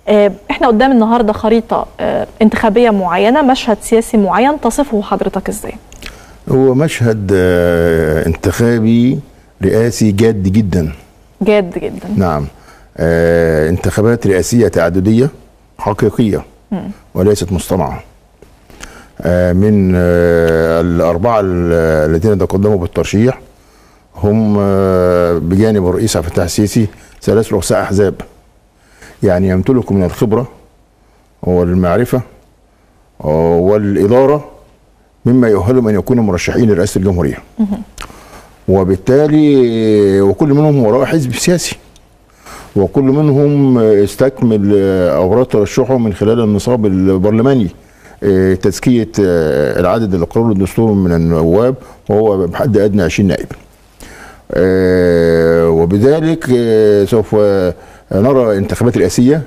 آه، احنا قدام النهارده خريطه آه، انتخابيه معينه مشهد سياسي معين تصفه حضرتك ازاي هو مشهد آه، انتخابي رئاسي جاد جدا جاد جدا نعم آه، انتخابات رئاسية تعددية حقيقية وليست مصطنعة آه، من آه، الأربعة ال- الذين تقدموا بالترشيح هم آه، بجانب الرئيس عبد الفتاح السيسي ثلاث رؤساء أحزاب يعني يمتلكوا من الخبرة والمعرفة والإدارة مما يؤهلهم أن يكونوا مرشحين لرئاسة الجمهورية وبالتالي وكل منهم وراء حزب سياسي وكل منهم استكمل اوراق ترشحه من خلال النصاب البرلماني اه، تزكيه اه، العدد اللي قرره الدستور من النواب وهو بحد ادنى 20 نائب. اه، وبذلك اه، سوف نرى انتخابات رئاسيه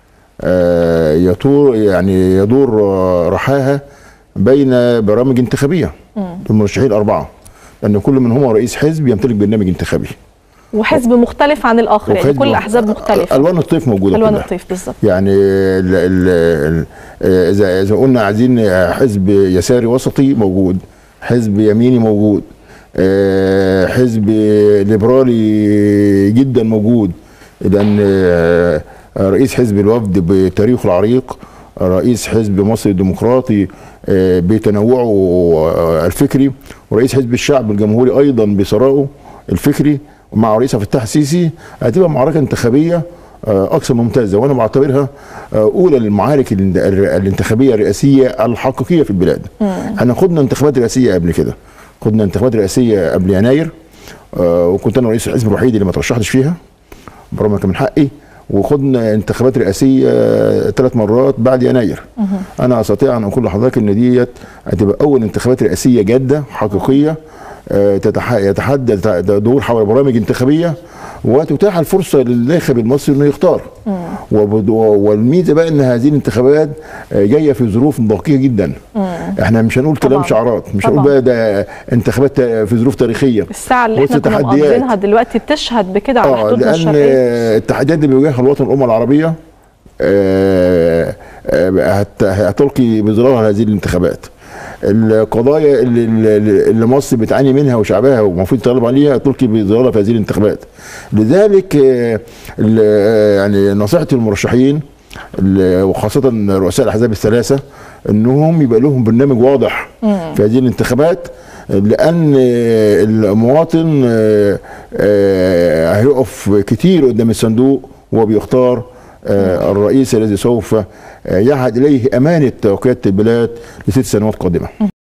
اه، يطور يعني يدور اه، رحاها بين برامج انتخابيه للمرشحين الاربعه لان كل منهم رئيس حزب يمتلك برنامج انتخابي. وحزب مختلف عن الاخر يعني وحزب كل الاحزاب مختلفه الوان الطيف موجوده الوان كلها. الطيف بالظبط يعني ال ال ال اذا اذا قلنا عايزين حزب يساري وسطي موجود حزب يميني موجود آه، حزب ليبرالي جدا موجود لان آه، رئيس حزب الوفد بتاريخه العريق رئيس حزب مصر الديمقراطي آه، بتنوعه آه، الفكري ورئيس حزب الشعب الجمهوري ايضا بثرائه الفكري مع رئيس عبد الفتاح السيسي هتبقى معركه انتخابيه آه، اكثر ممتازه وانا بعتبرها آه، اولى المعارك ال- الانتخابيه الرئاسيه الحقيقيه في البلاد. احنا خدنا انتخابات رئاسيه قبل كده خدنا انتخابات رئاسيه قبل يناير آه، وكنت انا رئيس الحزب الوحيد اللي ما ترشحتش فيها برغم كان من حقي وخدنا انتخابات رئاسيه ثلاث مرات بعد يناير انا استطيع ان اقول لحضرتك ان ديت هتبقى اول انتخابات رئاسيه جاده حقيقيه آه، تتح- يتحدى دور حول برامج انتخابيه وتتاح الفرصه للناخب المصري انه يختار وبد- والميزه بقى ان هذه الانتخابات آه، جايه في ظروف دقيقه جدا احنا مش هنقول كلام طبعاً. شعارات مش طبعاً. هنقول بقى ده انتخابات في ظروف تاريخيه الساعه اللي احنا وسط كنا تحديات. مقضينها دلوقتي بتشهد بكده على اه حدودنا لان الشرقيه التحديات اللي بيواجهها الوطن الامه العربيه آه، آه، هت- هتلقي بظلالها هذه الانتخابات القضايا اللي, اللي اللي مصر بتعاني منها وشعبها ومفروض تغلب عليها تلقي بظلالها في هذه الانتخابات لذلك آه، ال- آه، يعني نصيحتي للمرشحين ال- وخاصة رؤساء الأحزاب الثلاثة أنهم يبقى لهم برنامج واضح في هذه الانتخابات لأن آه، المواطن آه، آه، هيقف كتير قدام الصندوق وهو بيختار آه، الرئيس الذي سوف آه، يعهد إليه أمانة قيادة البلاد لست سنوات قادمة